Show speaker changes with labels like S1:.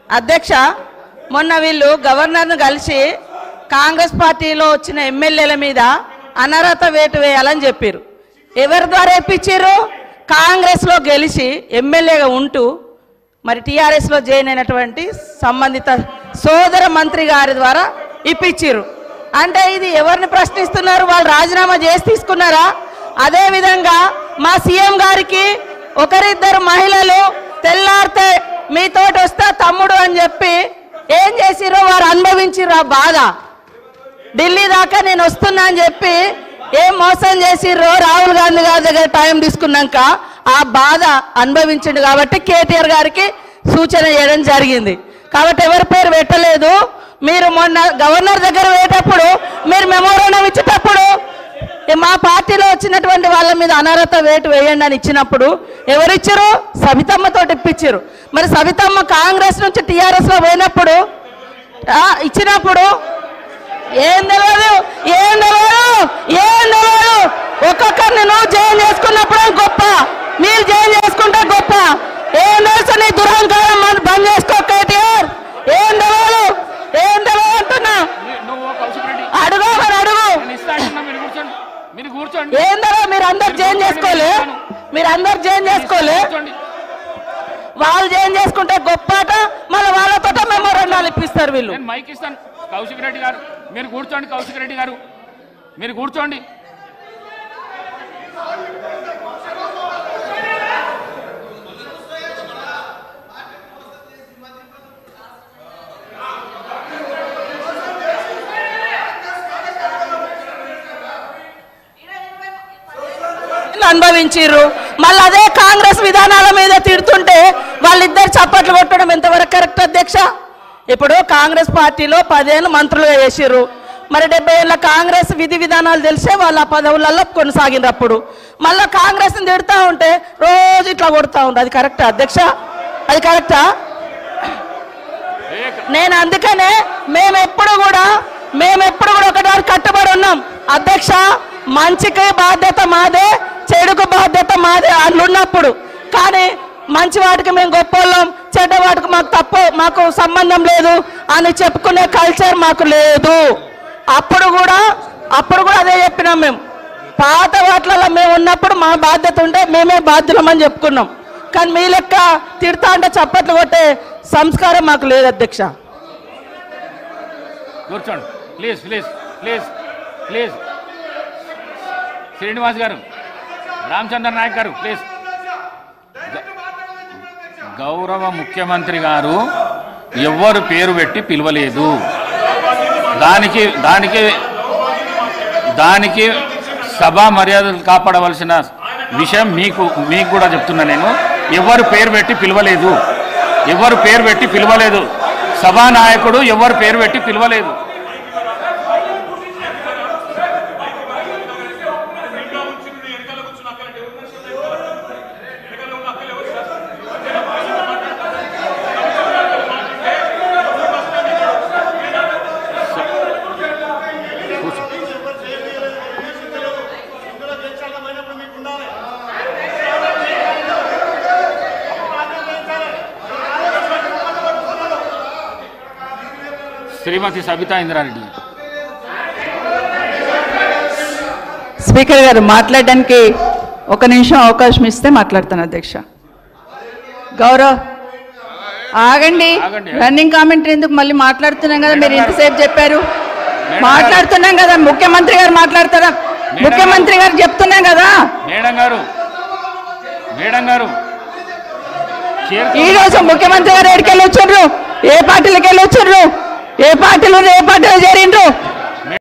S1: అధ్యక్ష మొన్న వీళ్ళు గవర్నర్ను కలిసి కాంగ్రెస్ పార్టీలో వచ్చిన ఎమ్మెల్యేల మీద అనర్హత వేటు వేయాలని చెప్పారు ఎవరి ద్వారా ఇప్పించారు కాంగ్రెస్లో గెలిచి ఎమ్మెల్యేగా ఉంటూ మరి టీఆర్ఎస్లో జాయిన్ అయినటువంటి సంబంధిత సోదర మంత్రి గారి ద్వారా ఇప్పించారు అంటే ఇది ఎవరిని ప్రశ్నిస్తున్నారు వాళ్ళు రాజీనామా చేసి తీసుకున్నారా అదే విధంగా మా సీఎం గారికి ఒకరిద్దరు మహిళలు తెల్లారితే మీతోటి వస్తా తమ్ముడు అని చెప్పి ఏం చేసిరో వారు అనుభవించిర్రు ఆ బాధ ఢిల్లీ దాకా నేను వస్తున్నా అని చెప్పి ఏం మోసం చేసిర్రో రాహుల్ గాంధీ గారి దగ్గర టైం తీసుకున్నాక ఆ బాధ అనుభవించిండు కాబట్టి కేటీఆర్ గారికి సూచన చేయడం జరిగింది కాబట్టి ఎవరి పేరు పెట్టలేదు మీరు మొన్న గవర్నర్ దగ్గర పోయేటప్పుడు మీరు మెమోరాండం ఇచ్చేటప్పుడు ఏ మా పార్టీలో వచ్చినటువంటి వాళ్ళ మీద అనర్హత వేటు వేయండి అని ఇచ్చినప్పుడు ఎవరిచ్చారు సబితమ్మతో ఇప్పించారు మరి సబితమ్మ కాంగ్రెస్ నుంచి టీఆర్ఎస్ లో పోయినప్పుడు ఆ, ఇచ్చినప్పుడు ఏం తెలియదు ఏం తెలియదు ఏం తెలియదు ఒక్కొక్కరిని నువ్వు జైలు చేసుకున్నప్పుడు గొప్ప మీరు జైలు చేసుకుంటే గొప్ప ఏం తెలుసు నీ దురహంకారం మన బంద్ చేసుకో కేటీఆర్ ఏం తెలియదు ఏం తెలియదు అంటున్నా
S2: మీ- నువ్వు కౌశిక్ రెడ్డి
S1: అడుగు మరి అడుగు
S2: నేను ఇస్తా అంటున్నా మీరు కూర్చోండి మీరు కూర్చోండి
S1: ఏం తెలియదు మీరు అందరు జైన్ చేసుకోలే మీరు అందరు జైన్ చేసుకోలే
S2: కూర్చోండి
S1: వాళ్ళు జైన్ చేసుకుంటే గొప్పట మళ్ళీ వాళ్ళతో మెమోరాండాలు ఇప్పిస్తారు వీళ్ళు
S2: నేను మైక్ ఇస్తాను కౌశిక్ రెడ్డి గారు మీరు కూర్చోండి కౌశిక్ రెడ్డి గారు మీరు కూర్చోండి
S1: అనుభవించిర్రు మళ్ళీ అదే కాంగ్రెస్ విధానాల మీద తిడుతుంటే వాళ్ళిద్దరు చప్పట్లు కొట్టడం ఎంతవరకు కరెక్ట్ అధ్యక్ష ఇప్పుడు కాంగ్రెస్ పార్టీలో పదేళ్ళు మంత్రులుగా చేసిర్రు మరి డెబ్బై ఏళ్ళ కాంగ్రెస్ విధి విధానాలు తెలిసే వాళ్ళ పదవులలో కొనసాగినారు అప్పుడు మళ్ళీ కాంగ్రెస్ని తిడుతూ ఉంటే రోజు ఇట్లా కొడుతూ ఉంటారు అది కరెక్టా అధ్యక్ష అది కరెక్టా నేను అందుకనే మేము ఎప్పుడు కూడా మేము ఎప్పుడు కూడా ఒకటి కట్టుబడి ఉన్నాం అధ్యక్ష మంచికి బాధ్యత మాదే చెడుకు బాధ్యత మాదే అట్లున్నప్పుడు కానీ మంచి వాటికి మేము గొప్పోళ్ళం చెడ్డ వాటికి మాకు తప్పు మాకు సంబంధం లేదు అని చెప్పుకునే కల్చర్ మాకు లేదు అప్పుడు కూడా అప్పుడు కూడా అదే చెప్పినాం మేము పాత వాటిలలో మేము ఉన్నప్పుడు మా బాధ్యత ఉంటే మేమే బాధ్యులమని చెప్పుకున్నాం కానీ మీ లెక్క తిడతా అంటే చప్పట్లు కొట్టే సంస్కారం మాకు లేదు అధ్యక్ష
S2: కూర్చోండి please please please please Srinivas garu Ramachandra Naik గారు ప్లీజ్ గ- గౌరవ ముఖ్యమంత్రి గారు ఎవ్వరు పేరు పెట్టి పిలవలేదు దానికి దానికి దానికి సభా మర్యాదలు కాపాడవలసిన విషయం మీకు మీకు కూడా చెప్తున్నా నేను ఎవరు పేరు పెట్టి పిలవలేదు ఎవరు పేరు పెట్టి పిలవలేదు సభానాయకుడు ఎవరు పేరు పెట్టి పిలవలేదు శ్రీమతి సబితా ఇంద్రారెడ్డి
S3: స్పీకర్ గారు మాట్లాడడానికి ఒక నిమిషం అవకాశం ఇస్తే మాట్లాడతాను అధ్యక్ష గౌరవ్ ఆగండి
S2: ఆగండి.
S3: రన్నింగ్ కామెంటరీ ఎందుకు మళ్ళీ మాట్లాడుతున్నాం కదా మీరు ఇంతసేపు చెప్పారు మాట్లాడుతున్నాం కదా ముఖ్యమంత్రి గారు మాట్లాడతారా ముఖ్యమంత్రి గారు చెప్తున్నాం కదా
S2: మేడం గారు మేడం గారు చేరుకో-
S3: ఈ రోజు ముఖ్యమంత్రి గారు ఎక్కడికి వెళ్ళి వచ్చిండ్రు ఏ పార్టీలకు వెళ్ళి వచ్చిండ్రు ఏ పార్టీలో ఏ పార్టీలో చేరిండ్రు